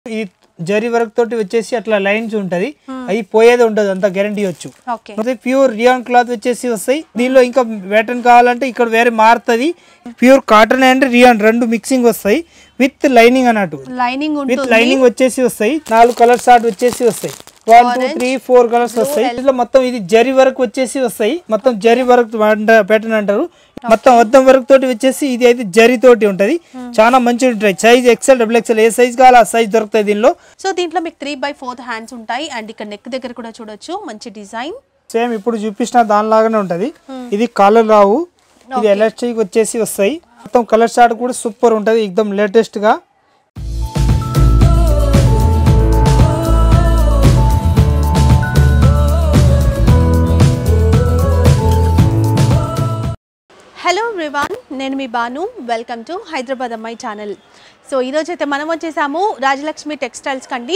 ఈ జరీ వర్క్ తోటి వచ్చేసి అట్లా లైన్స్ ఉంటది అది పోయేది ఉండదు అంత గ్యారంటీ వచ్చు ఓకే అయితే ప్యూర్ రియాన్ క్లాత్ వచ్చేసి వస్తాయి దీనిలో ఇంకా వేటన్ కావాలంటే ఇక్కడ వేరే మారుతుంది ప్యూర్ కాటన్ అండ్ రియాన్ రెండు మిక్సింగ్ వస్తాయి విత్ లైనింగ్ అన్నట్టు లైనింగ్ విత్ ఉంటుంది లైనింగ్ వచ్చేసి వస్తాయి నాలుగు కలర్స్ షార్ట్ వచ్చేసి వస్తాయి one two three four colours వస్తాయి ఇట్లా మొత్తం ఇది జరీ వర్క్ వచ్చేసి వస్తాయి మొత్తం జరీ వర్క్ ప్యాటర్న్ అంటారు మొత్తం అద్దం వర్క్ తోటి వచ్చేసి ఇది అయితే జరీ తోటి ఉంటది చాలా మంచిగా ఉంటాయి సైజ్ ఎక్సెల్ డబుల్ ఎక్సెల్ ఏ సైజ్ కావాలి ఆ సైజ్ దొరుకుతాయి దీనిలో సో దీంట్లో మీకు త్రీ బై ఫోర్త్ హ్యాండ్స్ ఉంటాయి అండ్ ఇక్కడ నెక్ దగ్గర కూడా చూడొచ్చు మంచి డిజైన్ సేమ్ ఇప్పుడు చూపించిన దానిలాగానే ఉంటది ఇది కాలర్ రావు ఇది ఎలాస్టిక్ వచ్చేసి వస్తాయి మొత్తం కలర్ షార్ట్ కూడా సూపర్ ఉంటది ఎక్దమ్ లేటెస్ట్ గా హలో రివాన్ నేను మీ బాను వెల్కమ్ టు హైదరాబాద్ అమ్మాయి ఛానల్ సో ఈరోజు అయితే మనం వచ్చేసాము రాజలక్ష్మి టెక్స్టైల్స్ కండి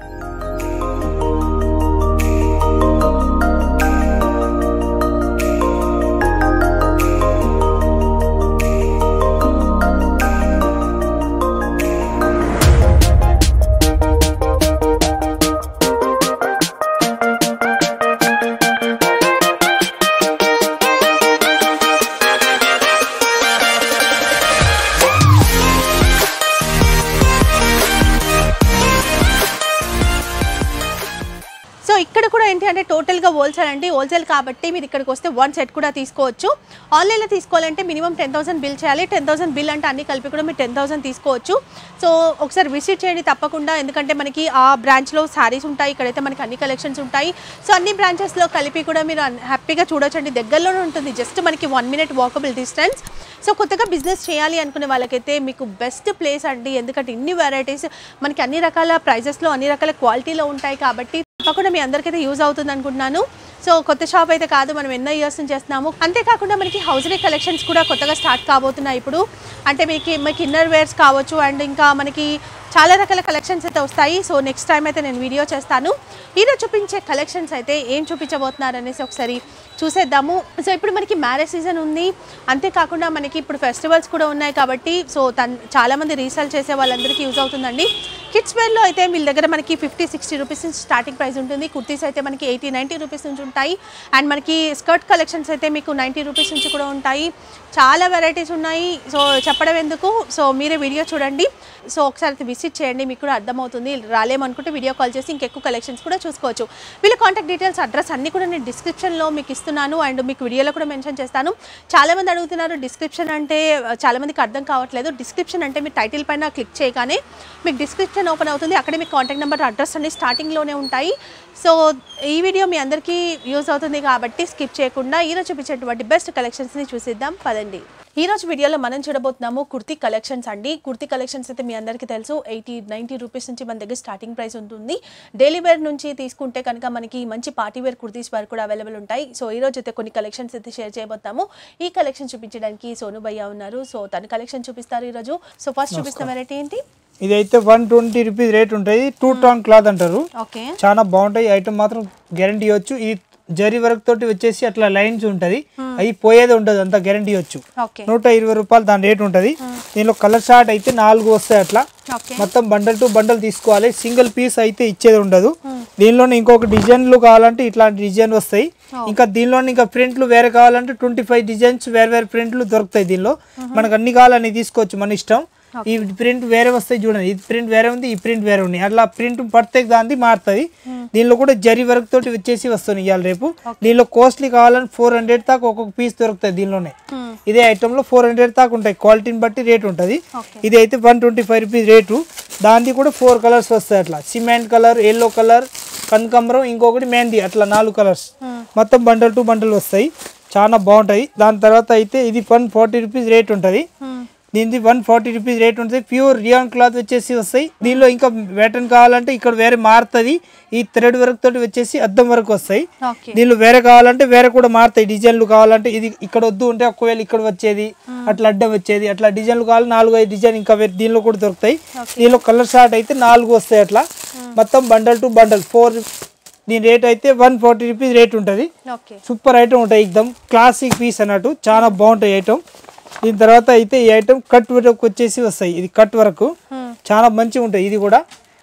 సో ఇక్కడ కూడా ఏంటి అంటే టోటల్గా హోల్సేల్ అండి హోల్సేల్ కాబట్టి మీరు ఇక్కడికి వస్తే వన్ సెట్ కూడా తీసుకోవచ్చు ఆన్లైన్లో తీసుకోవాలంటే మినిమం టెన్ థౌసండ్ బిల్ చేయాలి టెన్ థౌసండ్ బిల్ అంటే అన్ని కలిపి కూడా మీరు టెన్ థౌసండ్ తీసుకోవచ్చు సో ఒకసారి విజిట్ చేయండి తప్పకుండా ఎందుకంటే మనకి ఆ బ్రాంచ్లో శారీస్ ఉంటాయి ఇక్కడైతే మనకి అన్ని కలెక్షన్స్ ఉంటాయి సో అన్ని బ్రాంచెస్లో కలిపి కూడా మీరు అన్- హ్యాపీగా చూడొచ్చండి దగ్గరలోనే ఉంటుంది జస్ట్ మనకి one minute walkable distance so కొత్తగా బిజినెస్ చేయాలి అనుకునే వాళ్ళకైతే మీకు బెస్ట్ ప్లేస్ అండి ఎందుకంటే ఇన్ని వెరైటీస్ మనకి అన్ని రకాల ప్రైజెస్లో అన్ని రకాల క్వాలిటీలో ఉంటాయి కాబట్టి తప్పకుండా మీ అందరికైతే యూజ్ అవుతుంది అనుకుంటున్నాను సో కొత్త షాప్ అయితే కాదు మనం ఎన్నో ఇయర్స్ నుంచి చేస్తున్నాము అంతేకాకుండా మనకి హౌజరీ కలెక్షన్స్ కూడా కొత్తగా స్టార్ట్ కాబోతున్నాయి ఇప్పుడు అంటే మీకు మీకు ఇన్నర్ వేర్స్ కావచ్చు అండ్ ఇంకా మనకి చాలా రకాల కలెక్షన్స్ అయితే వస్తాయి సో నెక్స్ట్ టైం అయితే నేను వీడియో చేస్తాను ఈరోజు చూపించే కలెక్షన్స్ అయితే ఏం చూపించబోతున్నారు అనేసి ఒకసారి చూసేద్దాము సో ఇప్పుడు మనకి మ్యారేజ్ సీజన్ ఉంది అంతేకాకుండా మనకి ఇప్పుడు ఫెస్టివల్స్ కూడా ఉన్నాయి కాబట్టి సో తన్ చాలామంది రీసేల్ చేసే వాళ్ళందరికీ యూజ్ అవుతుందండి కిడ్స్ వేర్లో అయితే వీళ్ళ దగ్గర మనకి ఫిఫ్టీ సిక్స్టీ రూపీస్ నుంచి స్టార్టింగ్ ప్రైస్ ఉంటుంది కుర్తీస్ అయితే మనకి ఎయిటీ నైంటీ రూపీస్ నుంచి ఉంటాయి అండ్ మనకి స్కర్ట్ కలెక్షన్స్ అయితే మీకు నైంటీ రూపీస్ నుంచి కూడా ఉంటాయి చాలా వెరైటీస్ ఉన్నాయి సో చెప్పడం ఎందుకు సో మీరే వీడియో చూడండి సో ఒకసారి అయితే విజిట్ చేయండి మీకు కూడా అర్థమవుతుంది రాలేమనుకుంటే వీడియో కాల్ చేసి ఇంకెక్కువ కలెక్షన్స్ కూడా చూసుకోవచ్చు వీళ్ళ కాంటాక్ట్ డీటెయిల్స్ అడ్రస్ అన్ని కూడా నేను డిస్క్రిప్షన్లో మీకు ఇస్తున్నాను అండ్ మీకు వీడియోలో కూడా మెన్షన్ చేస్తాను చాలామంది అడుగుతున్నారు డిస్క్రిప్షన్ అంటే ఆ, చాలామందికి అర్థం కావట్లేదు డిస్క్రిప్షన్ అంటే మీరు టైటిల్ పైన క్లిక్ చేయగానే మీకు డిస్క్రిప్షన్ ఓపెన్ అవుతుంది అక్కడే మీకు కాంటాక్ట్ నెంబర్ అడ్రస్ అన్ని స్టార్టింగ్లోనే ఉంటాయి సో ఈ వీడియో మీ అందరికీ యూజ్ అవుతుంది కాబట్టి స్కిప్ చేయకుండా ఈరోజు చూపించేటువంటి బెస్ట్ కలెక్షన్స్ని చూసిద్దాం పదండి ఈ రోజు వీడియోలో మనం చూడబోతున్నాము కుర్తీ కలెక్షన్స్ అండి కుర్తీ కలెక్షన్స్ అయితే మీ అందరికీ తెలుసు ఎయిటీ నైంటీ రూపీస్ నుంచి మన దగ్గర స్టార్టింగ్ ప్రైస్ ఉంటుంది డైలీ వేర్ నుంచి తీసుకుంటే కనుక మనకి మంచి పార్టీ వేర్ కుర్తీస్ వరకు కూడా అవైలబుల్ ఉంటాయి సో ఈ రోజు అయితే కొన్ని కలెక్షన్స్ అయితే షేర్ చేయబోతాము ఈ కలెక్షన్ చూపించడానికి సోను భయ్య ఉన్నారు సో తన కలెక్షన్ చూపిస్తారు ఈరోజు సో ఫస్ట్ చూపిస్తున్న వెరైటీ ఏంటి ఇది అయితే వన్ ట్వంటీ రూపీస్ రేట్ ఉంటుంది టూ టౌన్ క్లాత్ అంటారు ఓకే చాలా బాగుంటాయి ఐటమ్ మాత్రం గ్యారంటీ ఇవ్వచ్చు ఇది జరీ వర్క్ తోటి వచ్చేసి అట్లా లైన్స్ ఉంటది అది పోయేది ఉండదు అంత గ్యారంటీ ఇవ్వచ్చు ఓకే నూట ఇరవై రూపాయలు దాని రేట్ ఉంటది దీనిలో కలర్ షార్ట్ అయితే నాలుగు వస్తాయి అట్లా ఓకే మొత్తం బండల్ టు బండల్ తీసుకోవాలి సింగిల్ పీస్ అయితే ఇచ్చేది ఉండదు దీనిలోనే ఇంకొక డిజైన్లు కావాలంటే ఇట్లాంటి డిజైన్ వస్తాయి ఇంకా దీనిలోనే ఇంకా ప్రింట్లు వేరే కావాలంటే ట్వంటీ ఫైవ్ డిజైన్స్ వేరే వేరే ప్రింట్లు దొరుకుతాయి దీనిలో మనకు అన్ని కావాలని తీసుకోవచ్చు మన ఇష్టం ఈ ప్రింట్ వేరే వస్తాయి చూడండి ఈ ప్రింట్ వేరే ఉంది ఈ ప్రింట్ వేరే ఉంది అట్లా ప్రింట్ పడితే దాన్ని మారుతుంది దీనిలో కూడా జరీ వర్క్ తోటి వచ్చేసి వస్తుంది ఇవాళ రేపు దీనిలో కాస్ట్లీ కావాలని ఫోర్ హండ్రెడ్ దాకా ఒక్కొక్క పీస్ దొరుకుతాయి దీనిలోనే ఇదే ఐటమ్ లో ఫోర్ హండ్రెడ్ దాకా ఉంటాయి క్వాలిటీని బట్టి రేట్ ఉంటుంది Okay. ఇది అయితే one twenty five rupees rate దానికి కూడా ఫోర్ కలర్స్ వస్తాయి అట్లా సిమెంట్ కలర్ ఎల్లో కలర్ కనకాంబరం ఇంకొకటి మెహందీ అట్లా నాలుగు కలర్స్ మొత్తం బండల్ టు బండల్ వస్తాయి చాలా బాగుంటాయి దాని తర్వాత అయితే ఇది వన్ ఫార్టీ రూపీస్ రేట్ ఉంటుంది దీనిది వన్ ఫార్టీ రూపీస్ రేట్ ఉంటుంది ప్యూర్ రియాన్ క్లాత్ వచ్చేసి వస్తాయి దీనిలో ఇంకా వేటన్ కావాలంటే ఇక్కడ వేరే మారుతుంది ఈ థ్రెడ్ వర్క్ తోటి వచ్చేసి అద్దం వరకు వస్తాయి ఓకే దీనిలో వేరే కావాలంటే వేరే కూడా మారుతాయి డిజైన్లు కావాలంటే ఇది ఇక్కడ వద్దు ఉంటే ఒకవేళ ఇక్కడ వచ్చేది అట్లా అడ్డం వచ్చేది అట్లా డిజైన్లు కావాలి నాలుగు ఐదు డిజైన్ ఇంకా వేరే దీనిలో కూడా దొరుకుతాయి దీనిలో కలర్ షార్ట్ అయితే నాలుగు వస్తాయి అట్లా మొత్తం బండల్ టు బండల్ ఫోర్ దీని రేట్ అయితే వన్ ఫార్టీ రూపీస్ రేట్ ఉంటుంది ఓకే సూపర్ ఐటమ్ ఉంటాయి ఎక్దమ్ క్లాసిక్ పీస్ అన్నట్టు చాలా బాగుంటాయి ఐటమ్ దీని తర్వాత అయితే ఈ ఐటమ్ కట్ వర్క్ వచ్చేసి వస్తాయి ఇది కట్ వరకు చాలా మంచిగా ఉంటాయి ఇది కూడా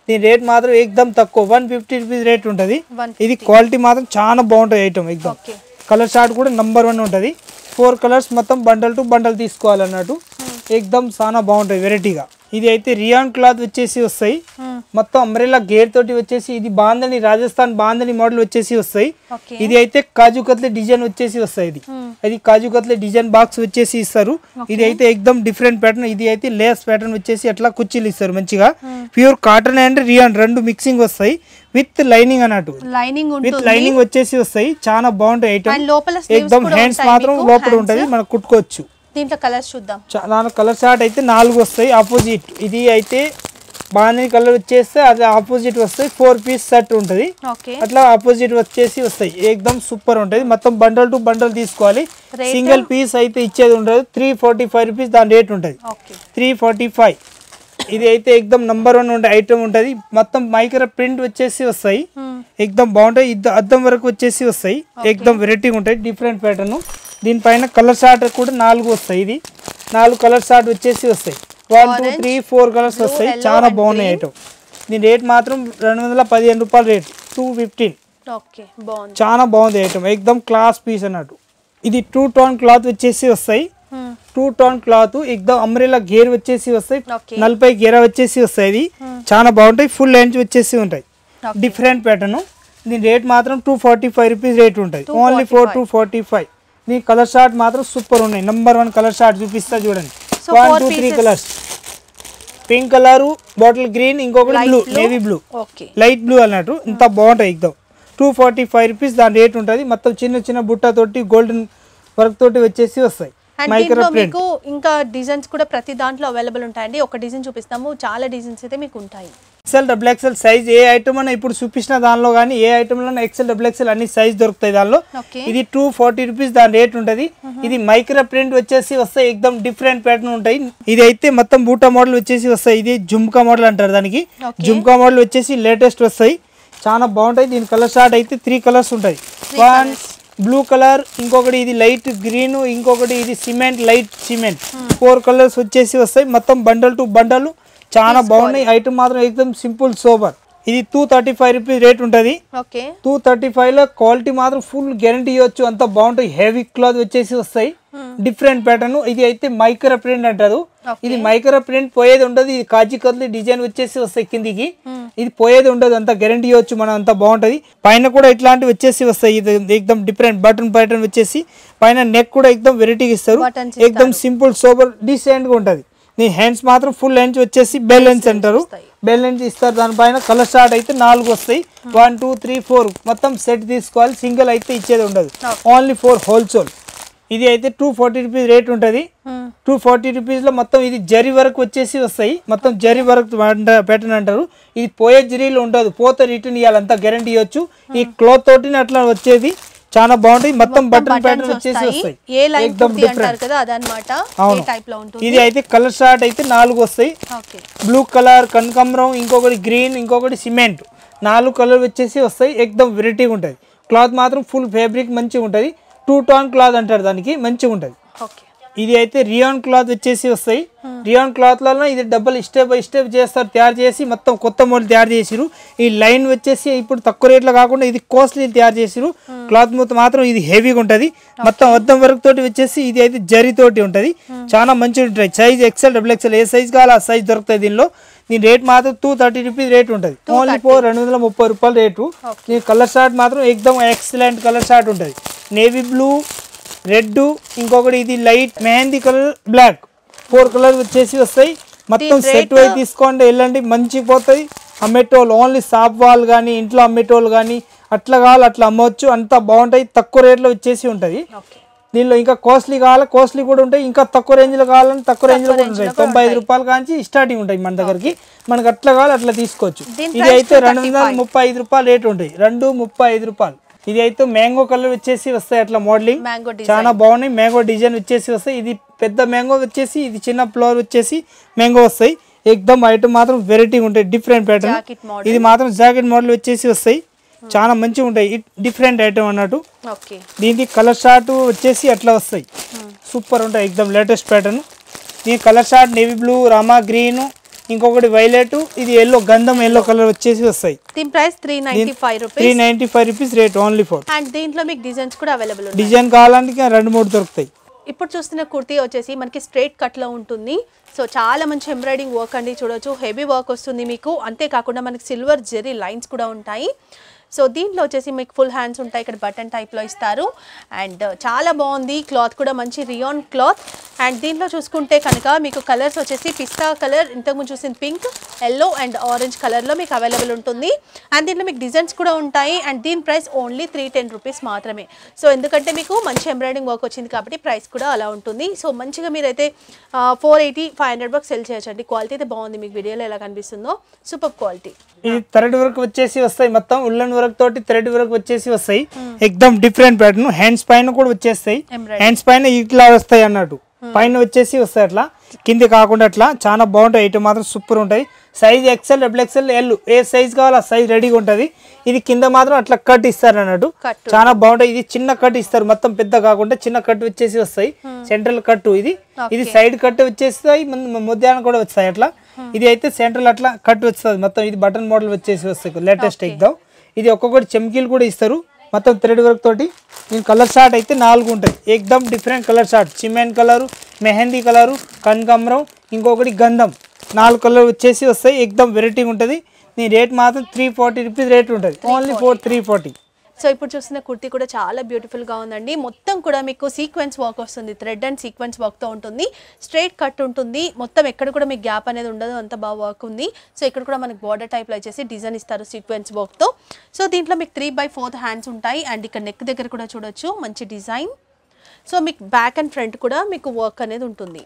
దీని రేట్ మాత్రం ఏకదమ్ తక్కువ వన్ ఫిఫ్టీ రూపీస్ రేట్ ఉంటుంది వన్ ఇది క్వాలిటీ మాత్రం చాలా బాగుంటుంది ఐటమ్ ఎక్దమ్ ఓకే కలర్ చార్ట్ కూడా నంబర్ వన్ ఉంటుంది ఫోర్ కలర్స్ మొత్తం బండల్ టు బండల్ తీసుకోవాలన్నట్టు ఎక్దమ్ చాలా బాగుంటుంది వెరైటీగా ఇది అయితే రియాన్ క్లాత్ వచ్చేసి వస్తాయి మొత్తం అంబ్రెల్లా గేర్ తోటి వచ్చేసి ఇది బాందని రాజస్థాన్ బాందని మోడల్ వచ్చేసి వస్తాయి ఓకే ఇది అయితే కాజు కత్లే డిజైన్ వచ్చేసి వస్తాయి ఇది ఇది కాజు కత్లే డిజైన్ బాక్స్ వచ్చేసి ఇస్తారు ఇది అయితే ఎక్దమ్ డిఫరెంట్ ప్యాటర్న్ ఇది అయితే లేస్ ప్యాటర్న్ వచ్చేసి అట్లా కుర్చీలు ఇస్తారు మంచిగా ప్యూర్ కాటన్ అండ్ రియాన్ రెండు మిక్సింగ్ వస్తాయి విత్ లైనింగ్ అన్నట్టు లైనింగ్ విత్ ఉంటుంది లైనింగ్ వచ్చేసి వస్తాయి చాలా బాగుంటాయి ఐటమ్ అండ్ లోపల స్లీవ్స్ ఎక్దమ్ కూడా హ్యాండ్స్ ఉంటాయి మాత్రం మీకు, లోపల hands. ఉంటది మనకు కుట్టుకోవచ్చు దీంట్లో కలర్స్ చూద్దాం చా- దాని కలర్ చార్ట్ అయితే నాలుగు వస్తాయి ఆపోజిట్ ఇది అయితే బాగుంది కలర్ వచ్చేస్తే అది ఆపోజిట్ వస్తాయి ఫోర్ పీస్ సెట్ ఉంటుంది ఓకే అట్లా ఆపోజిట్ వచ్చేసి వస్తాయి ఏకదమ్ సూపర్ ఉంటుంది మొత్తం బండల్ టు బండల్ తీసుకోవాలి Rate? సింగిల్ పీస్ అయితే ఇచ్చేది ఉండదు త్రీ ఫార్టీ ఫైవ్ రూపీస్ దాని రేట్ ఉంటుంది ఓకే త్రీ ఫార్టీ ఫైవ్ ఇది అయితే ఎక్దమ్ నంబర్ వన్ ఉండే ఐటమ్ ఉంటుంది మొత్తం మైక్రో ప్రింట్ వచ్చేసి వస్తాయి ఎక్దమ్ బాగుంటాయి ఇద్ద అద్దం వరకు వచ్చేసి వస్తాయి ఎక్దమ్ వెరైటీగా ఉంటాయి డిఫరెంట్ ప్యాటర్న్ దీనిపైన కలర్ షార్ట్ కూడా నాలుగు వస్తాయి ఇది నాలుగు కలర్ షార్ట్ వచ్చేసి వస్తాయి one two three four colours వస్తాయి చాలా బాగున్నాయి ఐటమ్ దీని రేట్ మాత్రం రెండు వందల పదిహేను రూపాయల రేట్ టూ ఫిఫ్టీన్ ఓకే బాగుంది చాలా బాగుంది ఐటమ్ ఎక్దమ్ క్లాస్ పీస్ అన్నట్టు ఇది టూ టోన్ క్లాత్ వచ్చేసి వస్తాయి టూ టోన్ క్లాత్ ఎక్దమ్ అంబ్రెలా గేర్ వచ్చేసి వస్తాయి ఓకే నలభై గేర వచ్చేసి వస్తాయి ఇది చాలా బాగుంటాయి ఫుల్ లెంత్ వచ్చేసి ఉంటాయి Okay. డిఫరెంట్ ప్యాటర్న్ దీని రేట్ మాత్రం two forty five rupees rate ఉంటుంది only four two forty five దీని కలర్ షార్ట్ మాత్రం సూపర్ ఉన్నాయి నంబర్ వన్ కలర్ షార్ట్ చూపిస్తా చూడండి So, one four two three pieces. Colours pink colour bottle green ఇంకొకటి Light blue blue. Navy blue okay light blue అన్నట్టు ఇంత బాగుంటాయి ఎగ్దాం టూ ఫార్టీ ఫైవ్ రూపీస్ దాని రేట్ ఉంటుంది మొత్తం చిన్న చిన్న బుట్ట తోటి గోల్డెన్ వర్క్ తోటి వచ్చేసి వస్తాయి అండ్ మైక్రో దీంట్లో ప్రింట్ మీకు ఇంకా డిజైన్స్ కూడా ప్రతి దాంట్లో అవైలబుల్ ఉంటాయండి ఒక డిజైన్ చూపిస్తాము చాలా డిజైన్స్ అయితే మీకు ఉంటాయి ఎక్సెల్ డబుల్ ఎక్సెల్ సైజ్ ఏ ఐటమ్ అన్న ఇప్పుడు చూపించిన దానిలో కానీ ఏ ఐటమ్లో ఎక్సెల్ డబుల్ ఎక్సెల్ అన్ని సైజ్ దొరుకుతాయి దానిలో ఓకే ఇది టూ ఫార్టీ రూపీస్ దాని రేట్ ఉంటుంది ఇది మైక్రో ప్రింట్ వచ్చేసి వస్తాయి ఎక్దమ్ డిఫరెంట్ ప్యాటర్న్ ఉంటాయి ఇది అయితే మొత్తం బూటా మోడల్ వచ్చేసి వస్తాయి ఇది జుమ్కా మోడల్ అంటారు దానికి Okay. జుమ్కా మోడల్ వచ్చేసి లేటెస్ట్ వస్తాయి చాలా బాగుంటాయి దీని కలర్ షార్ట్ అయితే త్రీ కలర్స్ ఉంటాయి వన్ బ్లూ కలర్ ఇంకొకటి ఇది లైట్ గ్రీన్ ఇంకొకటి ఇది cement light cement four colours వచ్చేసి వస్తాయి మొత్తం బండల్ టు బండల్ చాలా బాగున్నాయి ఐటమ్ మాత్రం ఎక్దమ్ సింపుల్ సోబర్ ఇది two thirty five rupees rate ఉంటుంది ఓకే టూ థర్టీ ఫైవ్లో క్వాలిటీ మాత్రం ఫుల్ గ్యారంటీ ఇవ్వచ్చు అంత బాగుంటాయి హెవీ క్లాత్ వచ్చేసి వస్తాయి డిఫరెంట్ ప్యాటర్న్ ఇది అయితే మైక్రో ప్రింట్ అంటారు ఇది మైక్రో ప్రింట్ పోయేది ఉండదు ఇది కాజీ కత్లి డిజైన్ వచ్చేసి వస్తాయి కిందికి ఇది పోయేది ఉండదు అంత గ్యారంటీ ఇవ్వచ్చు మనం అంత బాగుంటది పైన కూడా ఇట్లాంటివి వచ్చేసి వస్తాయి ఇది ఎక్దమ్ డిఫరెంట్ బటన్ ప్యాటర్న్ వచ్చేసి పైన నెక్ కూడా ఎక్దమ్ వెరైటీగా ఇస్తారు Buttons ఎక్దమ్ సింపుల్ సోబర్ డీసెంట్ గా ఉంటది నీ హ్యాండ్స్ మాత్రం ఫుల్ లెన్స్ వచ్చేసి బెల్ లెన్స్ అంటారు బెల్ లెన్స్ ఇస్తారు దానిపైన కలర్ స్టార్ట్ అయితే నాలుగు వస్తాయి వన్ టూ త్రీ ఫోర్ మొత్తం సెట్ తీసుకోవాలి సింగిల్ అయితే ఇచ్చేది ఉండదు ఓన్లీ ఫోర్ హోల్సేల్ ఇది అయితే టూ ఫార్టీ రూపీస్ రేట్ ఉంటుంది టూ ఫార్టీ రూపీస్లో మొత్తం ఇది జరి వరకు వచ్చేసి వస్తాయి మొత్తం జరి వరకు ప్యాటర్న్ అంటారు ఇది పోయే జరీలో ఉండదు పోతే రిటర్న్ ఇవ్వాలి అంత గ్యారంటీ ఇవ్వచ్చు ఈ క్లాత్ తోటి అట్లా వచ్చేది చాలా బాగుంటాయి మొత్తం బటన్ ప్యాటర్న్ వచ్చేసి వస్తాయి ఏ లైన్ ఎక్దమ్ కుర్తీ అంటారు డిఫరెంట్ కదా అదనమాట ఏ అవును. టైప్ లో ఉంటుంది ఇది అయితే కలర్ షార్ట్ అయితే నాలుగు వస్తాయి ఓకే బ్లూ కలర్ కనకాంబరం ఇంకొకటి గ్రీన్ ఇంకొకటి సిమెంట్ నాలుగు కలర్ వచ్చేసి వస్తాయి ఎక్దమ్ వెరైటీగా ఉంటుంది క్లాత్ మాత్రం ఫుల్ ఫ్యాబ్రిక్ మంచిగా ఉంటుంది టూ టోన్ క్లాత్ అంటారు దానికి మంచిగా ఉంటుంది ఓకే ఇది అయితే రియాన్ క్లాత్ వచ్చేసి వస్తాయి రియాన్ క్లాత్లలో ఇది డబ్బులు స్టెప్ బై స్టెప్ చేస్తారు తయారు చేసి మొత్తం కొత్త మోడల్ తయారు చేసిరు ఈ లైన్ వచ్చేసి ఇప్పుడు తక్కువ రేట్లో కాకుండా ఇది కాస్ట్లీ తయారు చేసిరు క్లాత్ మొత్తం మాత్రం ఇది హెవీగా ఉంటుంది మొత్తం అద్దం వరకు తోటి వచ్చేసి ఇది అయితే జరీ తోటి ఉంటుంది చాలా మంచిగా ఉంటుంది సైజ్ ఎక్సెల్ డబుల్ ఎక్సెల్ ఏ సైజ్ కావాలి ఆ సైజ్ దొరుకుతుంది దీనిలో దీని రేట్ మాత్రం టూ థర్టీ రూపీస్ రేట్ ఉంటుంది ఓన్లీ ఫోర్ రెండు వందల ముప్పై రూపాయల రేటు దీని కలర్ షార్ట్ మాత్రం ఎక్దమ్ ఎక్సలెంట్ కలర్ షార్ట్ ఉంటుంది నేవీ బ్లూ రెడ్ ఇంకొకటి ఇది light mehndi colour black four colour వచ్చేసి వస్తాయి మొత్తం సెట్ వైజ్ తీసుకోండి వెళ్ళండి మంచిగా పోతాయి అమ్మేటోళ్ళు ఓన్లీ షాప్ వాళ్ళు కానీ ఇంట్లో అమ్మేటోళ్ళు కానీ అట్లా కావాలి అట్లా అమ్మవచ్చు అంత బాగుంటాయి తక్కువ రేట్లో వచ్చేసి ఉంటుంది ఓకే దీనిలో ఇంకా కాస్ట్లీ కావాలి కాస్ట్లీ కూడా ఉంటాయి ఇంకా తక్కువ రేంజ్లో కావాలని తక్కువ రేంజ్లో కూడా ఉంటాయి తొంభై ఐదు రూపాయల కాంచి స్టార్టింగ్ ఉంటాయి మన దగ్గరికి మనకి అట్లా కావాలి అట్లా తీసుకోవచ్చు దీని ఇది అయితే రెండు వందల ముప్పై ఐదు రూపాయలు రేట్ ఉంటాయి రెండు ముప్పై ఐదు రూపాయలు ఇది అయితే మ్యాంగో కలర్ వచ్చేసి వస్తాయి అట్లా మోడలింగ్ మ్యాంగో డిజైన్ చాలా బాగున్నాయి మ్యాంగో డిజైన్ వచ్చేసి వస్తాయి ఇది పెద్ద మ్యాంగో వచ్చేసి ఇది చిన్న ఫ్లవర్ వచ్చేసి మ్యాంగో వస్తాయి ఎక్దమ్ ఐటమ్ మాత్రం వెరైటీ ఉంటాయి డిఫరెంట్ ప్యాటర్న్ జాకెట్ మోడల్ ఇది మాత్రం జాకెట్ మోడల్ వచ్చేసి వస్తాయి చాలా మంచిగా ఉంటాయి డిఫరెంట్ ఐటమ్ అన్నట్టు ఓకే దీనికి కలర్ షార్ట్ వచ్చేసి అట్లా వస్తాయి సూపర్ ఉంటాయి ఎక్దమ్ లేటెస్ట్ ప్యాటర్న్ దీని కలర్ షార్ట్ నేవీ బ్లూ రామా గ్రీన్ ఇంకొకటి వైలెట్ ఇది ఎల్లో గంధం ఎల్లో కలర్ వచ్చేసి వస్తాయి దీని price three ninety five three rupees ninety five rupees rate only four and దీంట్లో మీకు డిజైన్స్ కూడా అవైలబుల్ ఉన్నాయి డిజైన్ కావాలంటే ఇంకా రెండు మూడు దొరుకుతాయి ఇప్పుడు చూస్తున్న కుర్తీ వచ్చేసి మనకి స్ట్రైట్ కట్లో ఉంటుంది సో చాలా మంచి ఎంబ్రాయిడింగ్ వర్క్ అండి చూడొచ్చు హెవీ వర్క్ వస్తుంది మీకు అంతేకాకుండా మనకి సిల్వర్ జెరీ లైన్స్ కూడా ఉంటాయి సో దీంట్లో వచ్చేసి మీకు ఫుల్ హ్యాండ్స్ ఉంటాయి ఇక్కడ బటన్ టైప్లో ఇస్తారు అండ్ చాలా బాగుంది క్లాత్ కూడా మంచి రియాన్ క్లాత్ అండ్ దీంట్లో చూసుకుంటే కనుక మీకు కలర్స్ వచ్చేసి పిస్తా కలర్ ఇంతకుముందు చూసిన పింక్ ఎల్లో అండ్ ఆరెంజ్ కలర్లో మీకు అవైలబుల్ ఉంటుంది అండ్ దీంట్లో మీకు డిజైన్స్ కూడా ఉంటాయి అండ్ దీని price only three ten rupees మాత్రమే సో ఎందుకంటే మీకు మంచి ఎంబ్రాయిడింగ్ వర్క్ వచ్చింది కాబట్టి ప్రైస్ కూడా అలా ఉంటుంది సో మంచిగా మీరైతే ఫోర్ ఎయిటీ ఫైవ్ హండ్రెడ్ వరకు సెల్ చేయొచ్చండి క్వాలిటీ అయితే బాగుంది మీకు వీడియోలో ఎలా కనిపిస్తుందో సూపర్ క్వాలిటీ ఇది థ్రెడ్ వర్క్ వచ్చేసి వస్తాయి మొత్తం ఉల్లన్ వర్క్ తోటి థ్రెడ్ వర్క్ వచ్చేసి వస్తాయి ఎక్దమ్ డిఫరెంట్ ప్యాటర్న్ హ్యాండ్స్ పైన కూడా వచ్చేస్తాయి Embroidery. హ్యాండ్స్ పైన ఇట్లా వస్తాయి అన్నట్టు పైన వచ్చేసి వస్తాయి అట్లా కింది కాకుండా అట్లా చాలా బాగుంటాయి ఐటమ్ మాత్రం సూపర్ ఉంటాయి size XL double XL L ఏ సైజ్ కావాలో ఆ సైజ్ రెడీగా ఉంటుంది ఇది కింద మాత్రం అట్లా కట్ ఇస్తారు అన్నట్టు Cut చాలా బాగుంటాయి ఇది చిన్న కట్ ఇస్తారు మొత్తం పెద్ద కాకుండా చిన్న కట్ వచ్చేసి వస్తాయి సెంట్రల్ కట్ ఇది ఇది సైడ్ కట్ వచ్చేస్తాయి ముద్దాన కూడా వస్తాయి అట్లా ఇది అయితే సెంట్రల్ అట్లా కట్ వస్తుంది మొత్తం ఇది బటన్ మోడల్ వచ్చేసి వస్తాయి లేటెస్ట్ ఎగ్దాం ఇది ఒక్కొక్కటి చెమ్కీలు కూడా ఇస్తారు మొత్తం థ్రెడ్ వర్క్ తోటి దీని కలర్ షార్ట్ అయితే నాలుగు ఉంటాయి ఎక్దమ్ different colour chart cement colour mehndi colour కనకాంబరం ఇంకొకటి గంధం నాలుగు కలర్ వచ్చేసి వస్తాయి ఎక్దమ్ వెరైటీ ఉంటుంది నీ రేట్ మాత్రం త్రీ ఫార్టీ రూపీస్ రేట్ ఉంటుంది only four three forty so ఇప్పుడు చూస్తున్న కుర్తీ కూడా చాలా బ్యూటిఫుల్గా ఉందండి మొత్తం కూడా మీకు సీక్వెన్స్ వర్క్ వస్తుంది థ్రెడ్ అండ్ సీక్వెన్స్ వర్క్తో ఉంటుంది స్ట్రైట్ కట్ ఉంటుంది మొత్తం ఎక్కడ కూడా మీకు గ్యాప్ అనేది ఉండదు అంత బాగా వర్క్ ఉంది సో ఇక్కడ కూడా మనకి బార్డర్ టైప్లో వచ్చేసి డిజైన్ ఇస్తారు సీక్వెన్స్ వర్క్తో సో దీంట్లో మీకు త్రీ బై ఫోర్త్ హ్యాండ్స్ ఉంటాయి అండ్ ఇక్కడ నెక్ దగ్గర కూడా చూడొచ్చు మంచి డిజైన్ సో మీకు బ్యాక్ అండ్ ఫ్రంట్ కూడా మీకు వర్క్ అనేది ఉంటుంది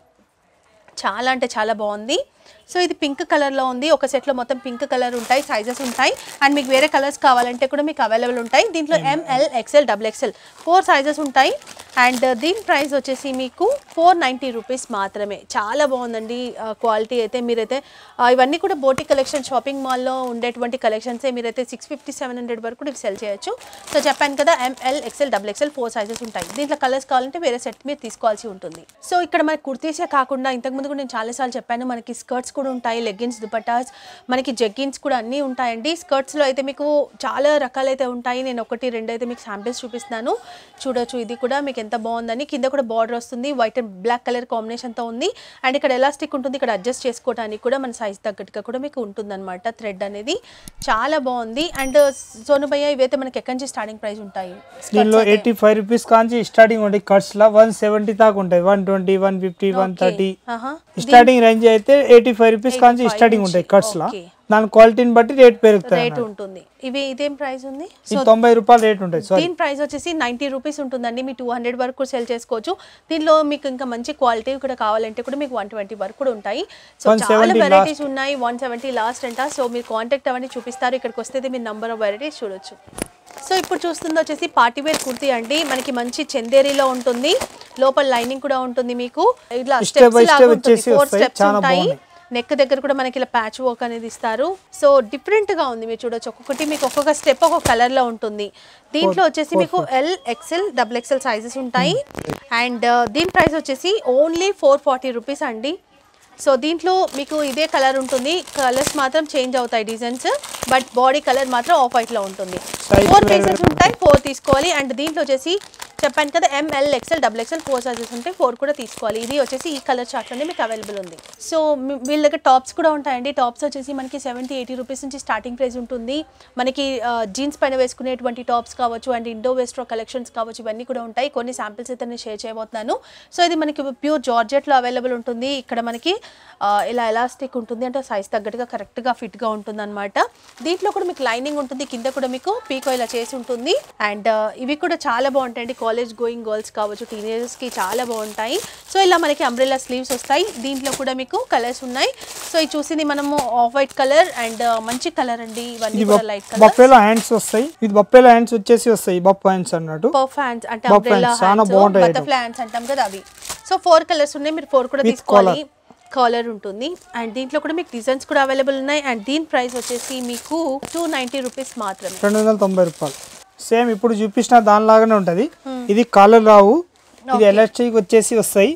చాలా అంటే చాలా బాగుంది సో ఇది పింక్ కలర్లో ఉంది ఒక సెట్లో మొత్తం పింక్ కలర్ ఉంటాయి సైజెస్ ఉంటాయి అండ్ మీకు వేరే కలర్స్ కావాలంటే కూడా మీకు అవైలబుల్ ఉంటాయి దీంట్లో M L XL double XL four sizes ఉంటాయి అండ్ దీని ప్రైస్ వచ్చేసి మీకు ఫోర్ నైంటీ రూపీస్ మాత్రమే చాలా బాగుందండి క్వాలిటీ అయితే మీరైతే ఆ, ఇవన్నీ కూడా బోటి కలెక్షన్ షాపింగ్ మాల్లో ఉండేటువంటి కలెక్షన్సే మీరైతే సిక్స్ ఫిఫ్టీ సెవెన్ హండ్రెడ్ వరకు కూడా సెల్ చేయొచ్చు సో చెప్పాను కదా M L XL double XL four sizes ఉంటాయి దీంట్లో కలర్స్ కావాలంటే వేరే సెట్ మీరు తీసుకోవాల్సి ఉంటుంది సో ఇక్కడ మనకి కుర్తీసే కాకుండా ఇంతకుముందు కూడా నేను చాలాసార్లు చెప్పాను మనకి స్కర్ట్స్ కూడా ఉంటాయి లెగ్గిన్స్ దుపటాస్ మనకి జగ్గిన్స్ కూడా అన్నీ ఉంటాయండి స్కర్ట్స్లో అయితే మీకు చాలా రకాలైతే ఉంటాయి నేను ఒకటి రెండు అయితే మీకు శాంపిల్స్ చూపిస్తున్నాను చూడొచ్చు ఇది కూడా మీకు ఎంత బాగుందని కింద కూడా బార్డర్ వస్తుంది వైట్ అండ్ బ్లాక్ కలర్ కాంబినేషన్తో ఉంది అండ్ ఇక్కడ ఎలాస్టిక్ ఉంటుంది ఇక్కడ అడ్జస్ట్ చేసుకోవడానికి కూడా మన సైజ్ తగ్గట్టుగా కూడా మీకు ఉంటుందన్నమాట థ్రెడ్ అనేది చాలా బాగుంది అండ్ సోనుభయ్య ఇవైతే మనకి ఎక్కడి నుంచి స్టార్టింగ్ ప్రైస్ ఉంటాయి దీనిలో ఎయిటీ ఫైవ్ రూపీస్ కాంచి స్టార్టింగ్ ఉంటాయి కట్స్ లా వన్ సెవెంటీ దాకా ఉంటాయి one twenty one fifty one thirty ఆహా. స్టార్టింగ్ రేంజ్ అయితే ఎయిటీ ఫైవ్ రూపీస్ కాంచి 85 స్టార్టింగ్ ఉంటాయి నుంచి. కట్స్ లా Okay. దాని క్వాలిటీని బట్టి రేట్ పెరుగుతాయి రేట్ ఉంటుంది ఇవి ఇదేం ప్రైస్ ఉంది ఇది తొంభై రూపాయలు రేట్ ఉంటాయి సారీ దీని ప్రైస్ వచ్చేసి నైంటీ రూపీస్ ఉంటుందండి మీ టూ హండ్రెడ్ వరకు కూడా సెల్ చేసుకోవచ్చు దీనిలో మీకు ఇంకా మంచి క్వాలిటీ కూడా కావాలంటే కూడా మీకు వన్ ట్వంటీ వరకు కూడా ఉంటాయి సో 170 చాలా last. వెరైటీస్ ఉన్నాయి వన్ సెవెంటీ లాస్ట్ అంట సో మీరు కాంటాక్ట్ అవన్నీ చూపిస్తారు ఇక్కడికి వస్తే మీరు నంబర్ ఆఫ్ వెరైటీస్ చూడొచ్చు సో ఇప్పుడు చూస్తుంది వచ్చేసి పార్టీ వేర్ కుర్తీ అండి మనకి మంచి చందేరిలో ఉంటుంది లోపల లైనింగ్ కూడా ఉంటుంది మీకు ఇట్లా Step స్టెప్స్ by లాగా step ఉంటుంది వచ్చేసి ఫోర్ వస్తాయి. స్టెప్స్ చాలా ఉంటాయి బాగున్నాయి. నెక్ దగ్గర కూడా మనకి ఇలా ప్యాచ్ వర్క్ అనేది ఇస్తారు సో డిఫరెంట్ గా ఉంది మీరు చూడొచ్చు ఒక్కొక్కటి మీకు ఒక్కొక్క స్టెప్ ఒక్కొక్క కలర్ లో ఉంటుంది దీంట్లో వచ్చేసి మీకు L XL double XL sizes ఉంటాయి అండ్ దీని ప్రైస్ వచ్చేసి ఓన్లీ ఫోర్ ఫార్టీ రూపీస్ అండి సో దీంట్లో మీకు ఇదే కలర్ ఉంటుంది కలర్స్ మాత్రం చేంజ్ అవుతాయి డిజైన్స్ బట్ బాడీ కలర్ మాత్రం ఆఫ్ వైట్ లో ఉంటుంది Size ఫోర్ వేరే పీసెస్ ఉంటాయి ఫోర్ తీసుకోవాలి అండ్ దీంట్లో వచ్చేసి చెప్పాను కదా M L XL double XL four sizes ఉంటాయి ఫోర్ కూడా తీసుకోవాలి ఇది వచ్చేసి ఈ కలర్ చార్ట్లోనే మీకు అవైలబుల్ ఉంది సో మీ- వీళ్ళ దగ్గర టాప్స్ కూడా ఉంటాయండి టాప్స్ వచ్చేసి మనకి సెవెంటీ ఎయిటీ రూపీస్ నుంచి స్టార్టింగ్ ప్రైస్ ఉంటుంది మనకి జీన్స్ పైన వేసుకునేటువంటి టాప్స్ కావచ్చు అండ్ ఇండో వెస్ట్రో కలెక్షన్స్ కావచ్చు ఇవన్నీ కూడా ఉంటాయి కొన్ని శాంపిల్స్ అయితే నేను షేర్ చేయబోతున్నాను సో ఇది మనకి ప్యూర్ జార్జెట్లో అవైలబుల్ ఉంటుంది ఇక్కడ మనకి ఆ, ఇలా ఎలాస్టిక్ ఉంటుంది అంటే సైజ్ తగ్గట్టుగా కరెక్ట్గా ఫిట్గా ఉంటుంది అనమాట దీంట్లో కూడా మీకు లైనింగ్ ఉంటుంది కింద కూడా మీకు పీకో ఇలా చేసి ఉంటుంది అండ్ ఇవి కూడా చాలా బాగుంటాయండి కాలేజ్ గోయింగ్ గర్ల్స్ కావచ్చు టీనేజర్స్కి చాలా బాగుంటాయి సో ఇలా మనకి అంబ్రెల్లా స్లీవ్స్ వస్తాయి దీంట్లో కూడా మీకు కలర్స్ ఉన్నాయి సో ఇది చూసింది మనము ఆఫ్ వైట్ కలర్ అండ్ మంచి కలర్ అండి ఇవన్నీ ఇది కూడా లైట్ కలర్ బొప్పేలో హ్యాండ్స్ వస్తాయి ఇది బొప్పేలో హ్యాండ్స్ వచ్చేసి వస్తాయి బొప్ప హ్యాండ్స్ అన్నట్టు పఫ్ హ్యాండ్స్ అంటే Puff అంబ్రెల్లా hands, చాలా హ్యాండ్స్ బాగుంటాయి బటర్ఫ్లై హ్యాండ్స్ అంటాం కదా అవి సో ఫోర్ కలర్స్ ఉన్నాయి మీరు ఫోర్ కూడా With తీసుకోవాలి కాలర్ ఉంటుంది అండ్ దీంట్లో కూడా మీకు డిజైన్స్ కూడా అవైలబుల్ ఉన్నాయి అండ్ దీని ప్రైస్ వచ్చేసి మీకు టూ నైంటీ రూపీస్ మాత్రమే రెండు వందల తొంభై రూపాయలు సేమ్ ఇప్పుడు చూపించిన దానిలాగానే ఉంటది ఇది కాలర్ రావు ఇది ఎలాస్టిక్ వచ్చేసి వస్తాయి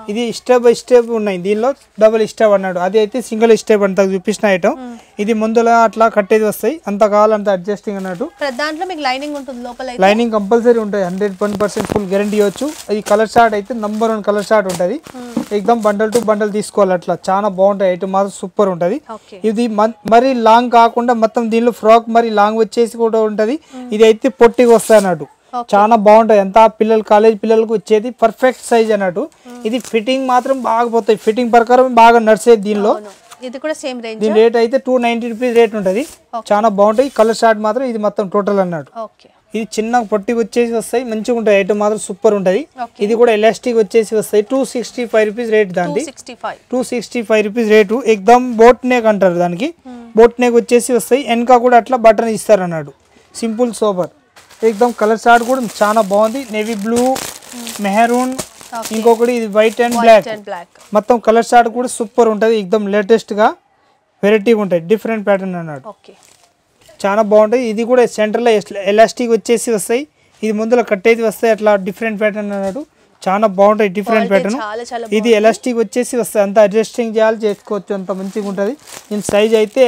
ఇది స్టెప్ బై స్టెప్ ఉన్నాయి దీనిలో డబుల్ స్టెప్ అన్నాడు అది అయితే సింగిల్ స్టెప్ అంత చూపించిన ఐటమ్ ఇది ముందుల అట్లా కట్టేది వస్తాయి అంత కావాలంత అడ్జస్టింగ్ అన్నట్టు ప్రతి దాంట్లో మీకు లైనింగ్ ఉంటుంది లోపల అయితే లైనింగ్ కంపల్సరీ ఉంటుంది hundred one percent full guarantee ఇవ్వచ్చు ఈ కలర్ షార్ట్ అయితే నంబర్ వన్ కలర్ షార్ట్ ఉంటుంది ఎక్దమ్ బండల్ టు బండల్ తీసుకోవాలి అట్లా చాలా బాగుంటాయి ఐటమ్ మాత్రం సూపర్ ఉంటుంది ఓకే ఇది మన్- మరి లాంగ్ కాకుండా మొత్తం దీనిలో ఫ్రాక్ మరి లాంగ్ వచ్చేసి కూడా ఉంటది ఇది అయితే పొట్టిగా వస్తాయి అన్నట్టు చాలా బాగుంటది ఎంత పిల్లలు కాలేజ్ పిల్లలకు వచ్చేది పర్ఫెక్ట్ సైజ్ అన్నట్టు ఇది ఫిట్టింగ్ మాత్రం బాగా పోతాయి ఫిట్టింగ్ ప్రకారం బాగా నడిచేది దీనిలో అవును ఇది కూడా సేమ్ రేంజ్ దీని రేట్ అయితే టూ నైన్టీ రూపీస్ రేట్ ఉంటుంది చాలా బాగుంటాయి కలర్ షార్ట్ మాత్రం ఇది మొత్తం టోటల్ అన్నట్టు ఓకే ఇది చిన్న పొట్టి వచ్చేసి వస్తాయి మంచిగా ఉంటాయి ఐటమ్ మాత్రం సూపర్ ఉంటుంది Okay. ఇది కూడా ఎలాస్టిక్ వచ్చేసి వస్తాయి two sixty five rupees rate two దాంది sixty five two sixty five rupees rate ఎక్దమ్ బోట్ నేక్ అంటారు దానికి బోట్ నేక్ వచ్చేసి వస్తాయి వెనక కూడా అట్లా బటన్ ఇస్తారు అన్నాడు సింపుల్ సోబర్ ఎక్దమ్ కలర్ షార్ట్ కూడా చాలా బాగుంది నేవీ బ్లూ మెహరూన్ ఇంకొకటి ఇది white and black and black మొత్తం కలర్ షార్ట్ కూడా సూపర్ ఉంటుంది ఎక్దమ్ లేటెస్ట్గా వెరైటీగా ఉంటాయి డిఫరెంట్ ప్యాటర్న్ అన్నాడు ఓకే చాలా బాగుంటాయి ఇది కూడా సెంటర్లో ఎలాస్టిక్ వచ్చేసి వస్తాయి ఇది ముందులో కట్టేది వస్తాయి అట్లా డిఫరెంట్ ప్యాటర్న్ అన్నాడు చాలా బాగుంటాయి డిఫరెంట్ ప్యాటర్న్ చాలా చాలా ఇది ఎలాస్టిక్ వచ్చేసి వస్తాయి అంత అడ్జస్టింగ్ చేయాలి చేసుకోవచ్చు అంత మంచిగా ఉంటుంది దీని సైజ్ అయితే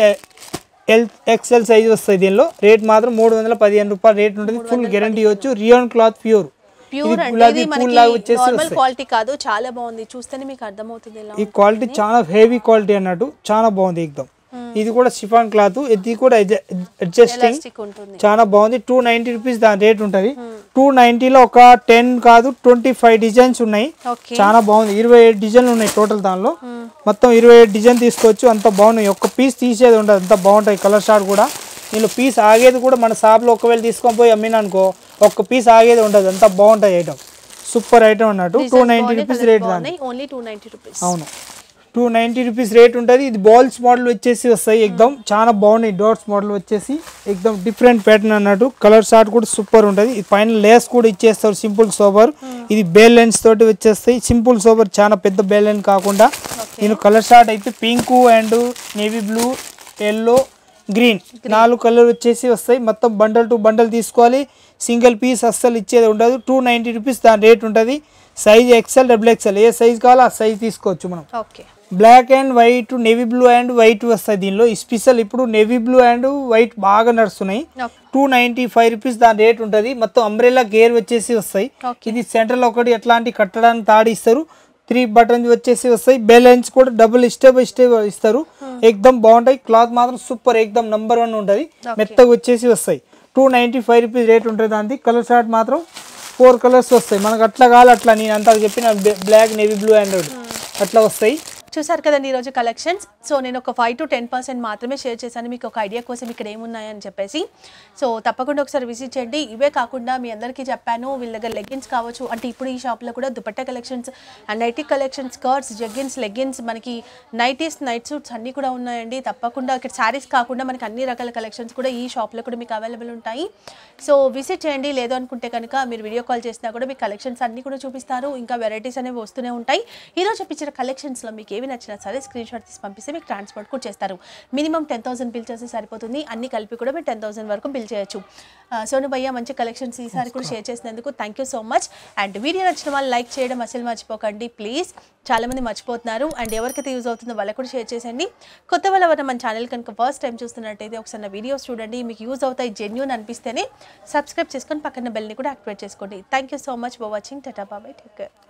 ఎల్ ఎక్స్ఎల్ సైజ్ వస్తుంది దీనిలో రేట్ మాత్రం మూడు వందల పదిహేను రూపాయలు రేట్ ఉంటుంది ఫుల్ గ్యారంటీ ఇవ్వచ్చు రియోన్ క్లాత్ ప్యూర్ ప్యూర్ అంటే గులాబీ ఇది పూల్ మనకి లాగా వచ్చేసి నార్మల్ వస్తాయి క్వాలిటీ కాదు చాలా బాగుంది చూస్తేనే మీకు అర్థమవుతుంది ఎలా ఈ క్వాలిటీ చాలా హెవీ క్వాలిటీ అన్నట్టు చాలా బాగుంది ఎక్దమ్ ఇది కూడా షిఫాన్ క్లాత్ ఇది కూడా అడ్జస్టింగ్ ఎలాస్టిక్ ఉంటుంది చాలా బాగుంది టూ నైన్టీ రూపీస్ దాని రేట్ ఉంటుంది టూ నైన్టీలో ఒక టెన్ కాదు ట్వంటీ ఫైవ్ డిజైన్స్ ఉన్నాయి ఓకే చాలా బాగుంది ఇరవై ఏడు డిజైన్లు ఉన్నాయి టోటల్ దానిలో మొత్తం ఇరవై ఏడు డిజైన్ తీసుకోవచ్చు అంత బాగున్నాయి ఒక్క పీస్ తీసేది ఉండదు అంత బాగుంటాయి కలర్ షార్ట్ కూడా నేను పీస్ ఆగేది కూడా మన షాప్లో ఒకవేళ తీసుకొని పోయి అమ్మిన అనుకో ఒక్క పీస్ ఆగేది ఉండదు అంత బాగుంటాయి ఐటమ్ సూపర్ ఐటమ్ అన్నట్టు టూ నైన్టీ రూపీస్ రేట్ దాని ఓన్లీ టూ నైన్టీ రూపీస్ అవును టూ నైంటీ రూపీస్ రేట్ ఉంటుంది ఇది బాల్స్ మోడల్ వచ్చేసి వస్తాయి ఎక్దమ్ చాలా బాగున్నాయి డాట్స్ మోడల్ వచ్చేసి ఎక్దమ్ డిఫరెంట్ ప్యాటర్న్ అన్నట్టు కలర్ షార్ట్ కూడా సూపర్ ఉంటుంది ఇది పైన లేస్ కూడా ఇచ్చేస్తారు సింపుల్ సోబర్ ఇది బేల్ లైన్స్ తోటి వచ్చేస్తాయి సింపుల్ సోబర్ చాలా పెద్ద బేల్ లైన్ కాకుండా నేను కలర్ షార్ట్ అయితే pink and navy blue yellow green నాలుగు కలర్ వచ్చేసి వస్తాయి మొత్తం బండల్ టు బండల్ తీసుకోవాలి సింగిల్ పీస్ అస్సలు ఇచ్చేది ఉండదు టూ నైంటీ రూపీస్ దాని రేట్ ఉంటుంది సైజ్ ఎక్సెల్ డబుల్ ఎక్సెల్ ఏ సైజ్ కావాలో ఆ సైజ్ తీసుకోవచ్చు మనం okay black and white navy blue and white వస్తాయి దీనిలో స్పెషల్ ఇప్పుడు నేవీ బ్లూ అండ్ వైట్ బాగా నడుస్తున్నాయి okay two ninety five rupees దాని రేట్ ఉంటుంది మొత్తం అంబ్రెల్లా గేర్ వచ్చేసి వస్తాయి Okay. ఇది సెంటర్లో ఒకటి ఎట్లాంటి కట్టడానికి తాడి ఇస్తారు త్రీ బటన్స్ వచ్చేసి వస్తాయి బ్యాలెన్స్ కూడా డబుల్ స్టెప్ బై స్టెప్ ఇస్తారు ఎక్దమ్ బాగుంటాయి క్లాత్ మాత్రం సూపర్ ఎక్దమ్ నంబర్ వన్ ఉంటుంది మెత్తగా వచ్చేసి వస్తాయి two ninety five rupees rate ఉంటుంది దానికి కలర్ షార్ట్ మాత్రం ఫోర్ కలర్స్ వస్తాయి మనకు అట్లా కావాలి అట్లా నేను అంతా చెప్పిన బ్లాక్ నేవీ బ్లూ అండ్ అట్లా వస్తాయి చూసారు కదండి ఈరోజు కలెక్షన్స్ సో నేను ఒక ఫైవ్ టు టెన్ పర్సెంట్ మాత్రమే షేర్ చేశాను మీకు ఒక ఐడియా కోసం ఇక్కడ ఏమున్నాయని చెప్పేసి సో తప్పకుండా ఒకసారి విజిట్ చేయండి ఇవే కాకుండా మీ అందరికీ చెప్పాను వీళ్ళ దగ్గర లెగ్గిన్స్ కావచ్చు అంటే ఇప్పుడు ఈ షాప్లో కూడా dupatta collections and nighty collections skirts jeggings leggings మనకి నైటీస్ నైట్ సూట్స్ అన్నీ కూడా ఉన్నాయండి తప్పకుండా ఇక్కడ శారీస్ కాకుండా మనకి అన్ని రకాల కలెక్షన్స్ కూడా ఈ షాప్లో కూడా మీకు అవైలబుల్ ఉంటాయి సో విజిట్ చేయండి లేదు అనుకుంటే కనుక మీరు వీడియో కాల్ చేసినా కూడా మీకు కలెక్షన్స్ అన్నీ కూడా చూపిస్తారు ఇంకా వెరైటీస్ అనేవి వస్తూనే ఉంటాయి ఈరోజు చూపించిన కలెక్షన్స్లో మీకు ఏవి నచ్చినా సరే స్క్రీన్ షాట్ తీసి పంపిస్తే మీకు ట్రాన్స్పోర్ట్ కూడా చేస్తారు మినిమం టెన్ థౌసండ్ బిల్ చేస్తే సరిపోతుంది అన్ని కలిపి కూడా మీరు టెన్ థౌసండ్ వరకు బిల్ చేయొచ్చు ఆ, సోను భయ్య మంచి కలెక్షన్స్ ఈసారి కూడా షేర్ చేసినందుకు thank you so much and video నచ్చిన వాళ్ళు లైక్ చేయడం అసలు మర్చిపోకండి ప్లీజ్ చాలామంది మర్చిపోతున్నారు అండ్ ఎవరికైతే యూజ్ అవుతుందో వాళ్ళకు కూడా షేర్ చేసేయండి కొత్త వాళ్ళు ఎవరైనా మన ఛానల్ కనుక ఫస్ట్ టైం చూస్తున్నట్టయితే ఒకసారి నా వీడియోస్ చూడండి మీకు యూజ్ అవుతాయి జెన్యున్ అనిపిస్తేనే సబ్స్క్రైబ్ చేసుకొని పక్కన బెల్ని కూడా యాక్టివేట్ చేసుకోండి thank you so much for watching tata bye bye take care